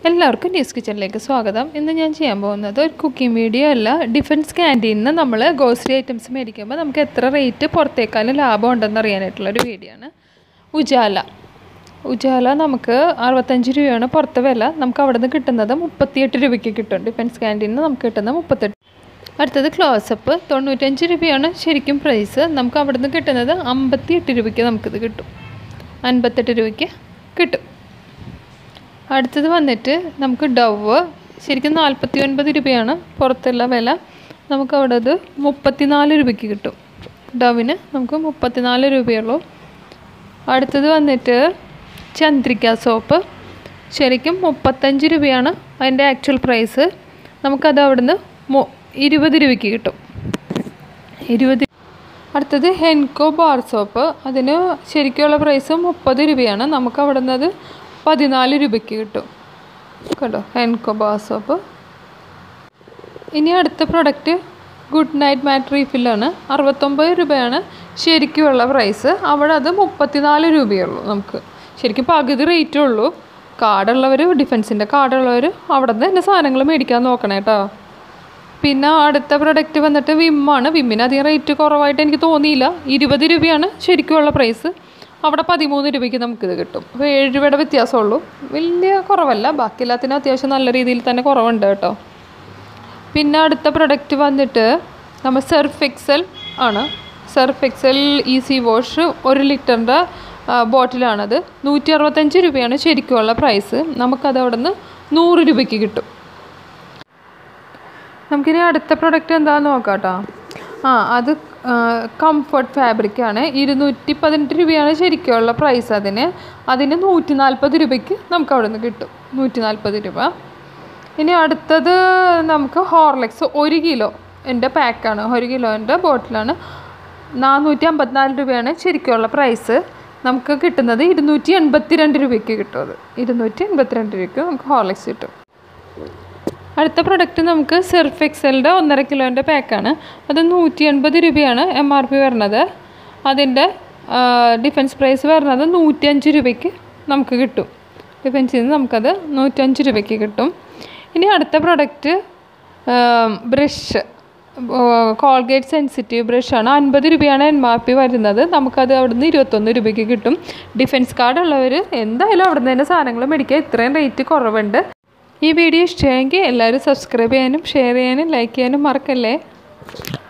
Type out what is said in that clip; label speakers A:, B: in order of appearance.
A: എല്ലാവർക്കും ന്യൂസ് കിച്ചണിലേക്ക് സ്വാഗതം ഇന്ന് ഞാൻ ചെയ്യാൻ പോകുന്നത് ഒരു കുക്കിംഗ് വീഡിയോ അല്ല ഡിഫൻസ് ക്യാൻറ്റീനിൽ നിന്ന് നമ്മൾ ഗോസറി ഐറ്റംസ് മേടിക്കുമ്പോൾ നമുക്ക് എത്ര റേറ്റ് പുറത്തേക്കാളും ലാഭം ഉണ്ടെന്ന് അറിയാനായിട്ടുള്ള ഒരു വീഡിയോ ആണ് ഉജാല ഉജാല നമുക്ക് അറുപത്തഞ്ച് രൂപയാണ് പുറത്തെ വില നമുക്ക് അവിടെ നിന്ന് കിട്ടുന്നത് മുപ്പത്തിയെട്ട് രൂപയ്ക്ക് കിട്ടും ഡിഫൻസ് ക്യാൻറ്റീനിൽ നിന്ന് നമുക്ക് കിട്ടുന്നത് മുപ്പത്തെട്ട് അടുത്തത് ക്ലോസപ്പ് തൊണ്ണൂറ്റഞ്ച് രൂപയാണ് ശരിക്കും പ്രൈസ് നമുക്ക് അവിടെ നിന്ന് കിട്ടുന്നത് അമ്പത്തിയെട്ട് രൂപയ്ക്ക് നമുക്കിത് കിട്ടും അൻപത്തെട്ട് രൂപയ്ക്ക് കിട്ടും അടുത്തത് വന്നിട്ട് നമുക്ക് ഡവ് ശരിക്കും നാൽപ്പത്തി ഒൻപത് രൂപയാണ് പുറത്തുള്ള വില നമുക്ക് അവിടെ അത് മുപ്പത്തിനാല് രൂപയ്ക്ക് കിട്ടും ഡവിന് നമുക്ക് മുപ്പത്തിനാല് രൂപയുള്ളൂ അടുത്തത് വന്നിട്ട് ചന്ദ്രിക സോപ്പ് ശരിക്കും മുപ്പത്തഞ്ച് രൂപയാണ് അതിൻ്റെ ആക്ച്വൽ പ്രൈസ് നമുക്കത് അവിടുന്ന് മു ഇരുപത് രൂപയ്ക്ക് കിട്ടും ഇരുപത് അടുത്തത് ഹെൻകോ ബാർ സോപ്പ് അതിന് ശരിക്കുള്ള പ്രൈസ് മുപ്പത് രൂപയാണ് നമുക്ക് അവിടെ നിന്ന് അത് പതിനാല് രൂപയ്ക്ക് കിട്ടും കേട്ടോ ഹെൻകോ ബാർ സോപ്പ് ഇനി അടുത്ത പ്രൊഡക്റ്റ് ഗുഡ് നൈറ്റ് മാറ്റ് റീഫില്ലാണ് അറുപത്തൊമ്പത് രൂപയാണ് ശരിക്കുമുള്ള പ്രൈസ് അവിടെ അത് മുപ്പത്തിനാല് രൂപയുള്ളൂ നമുക്ക് ശരിക്കും പകുതി റേറ്റേ ഉള്ളൂ കാർഡുള്ളവർ ഡിഫൻസിൻ്റെ കാർഡുള്ളവർ അവിടെ നിന്ന് തന്നെ സാധനങ്ങൾ മേടിക്കാൻ നോക്കണേ കേട്ടോ പിന്നെ അടുത്ത പ്രൊഡക്റ്റ് വന്നിട്ട് വിമ്മാണ് വിമ്മിന് അധികം റേറ്റ് കുറവായിട്ട് എനിക്ക് തോന്നിയില്ല ഇരുപത് രൂപയാണ് ശരിക്കുമുള്ള പ്രൈസ് അവിടെ പതിമൂന്ന് രൂപയ്ക്ക് നമുക്കിത് കിട്ടും അപ്പോൾ ഏഴ് രൂപയുടെ വ്യത്യാസമുള്ളൂ വലിയ കുറവല്ല ബാക്കി എല്ലാത്തിനും അത്യാവശ്യം നല്ല രീതിയിൽ തന്നെ കുറവുണ്ട് കേട്ടോ പിന്നെ അടുത്ത പ്രൊഡക്റ്റ് വന്നിട്ട് നമ്മൾ സർഫ് എക്സൽ ആണ് സർഫ് എക്സൽ ഈസി വാഷ് ഒരു ലിറ്ററിൻ്റെ ബോട്ടിലാണത് നൂറ്റി അറുപത്തഞ്ച് രൂപയാണ് ശരിക്കുമുള്ള പ്രൈസ് നമുക്കത് അവിടെ നിന്ന് നൂറ് രൂപയ്ക്ക് കിട്ടും നമുക്കിനി അടുത്ത പ്രൊഡക്റ്റ് എന്താണെന്ന് നോക്കാം കേട്ടോ ആ അത് കംഫർട്ട് ഫാബ്രിക്കാണ് ഇരുന്നൂറ്റി പതിനെട്ട് രൂപയാണ് ശരിക്കുള്ള പ്രൈസ് അതിന് അതിന് നൂറ്റി നാൽപ്പത് രൂപയ്ക്ക് നമുക്ക് അവിടെ നിന്ന് കിട്ടും നൂറ്റി നാൽപ്പത് രൂപ ഇനി അടുത്തത് നമുക്ക് ഹോർലെക്സ് ഒരു കിലോ എൻ്റെ പാക്കാണ് ഒരു കിലോൻ്റെ ബോട്ടിലാണ് നാനൂറ്റി അമ്പത്തിനാല് രൂപയാണ് ശരിക്കുള്ള പ്രൈസ് നമുക്ക് കിട്ടുന്നത് ഇരുന്നൂറ്റി എൺപത്തി രണ്ട് രൂപയ്ക്ക് കിട്ടും അത് ഇരുന്നൂറ്റി എൺപത്തിരണ്ട് രൂപയ്ക്ക് നമുക്ക് ഹോർലെക്സ് കിട്ടും അടുത്ത പ്രൊഡക്റ്റ് നമുക്ക് സെർഫ് എക്സലിൻ്റെ ഒന്നര കിലോൻ്റെ പാക്കാണ് അത് നൂറ്റി എൺപത് രൂപയാണ് എം ആർ പി വരുന്നത് അതിൻ്റെ ഡിഫൻസ് പ്രൈസ് വരുന്നത് നൂറ്റിയഞ്ച് രൂപയ്ക്ക് നമുക്ക് കിട്ടും ഡിഫൻസിൽ നിന്ന് നമുക്കത് നൂറ്റഞ്ച് രൂപയ്ക്ക് കിട്ടും ഇനി അടുത്ത പ്രൊഡക്റ്റ് ബ്രഷ് കോൾഗേറ്റ് സെൻസിറ്റീവ് ബ്രഷാണ് അൻപത് രൂപയാണ് എം ആർ പി വരുന്നത് നമുക്കത് അവിടുന്ന് ഇരുപത്തൊന്ന് രൂപയ്ക്ക് കിട്ടും ഡിഫൻസ് കാർഡ് ഉള്ളവർ എന്തായാലും അവിടുന്ന് തന്നെ സാധനങ്ങൾ മേടിക്കുക ഇത്രയും റേറ്റ് കുറവുണ്ട് ഈ വീഡിയോ ഇഷ്ടമെങ്കിൽ എല്ലാവരും സബ്സ്ക്രൈബ് ചെയ്യാനും ഷെയർ ചെയ്യാനും ലൈക്ക് ചെയ്യാനും മറക്കല്ലേ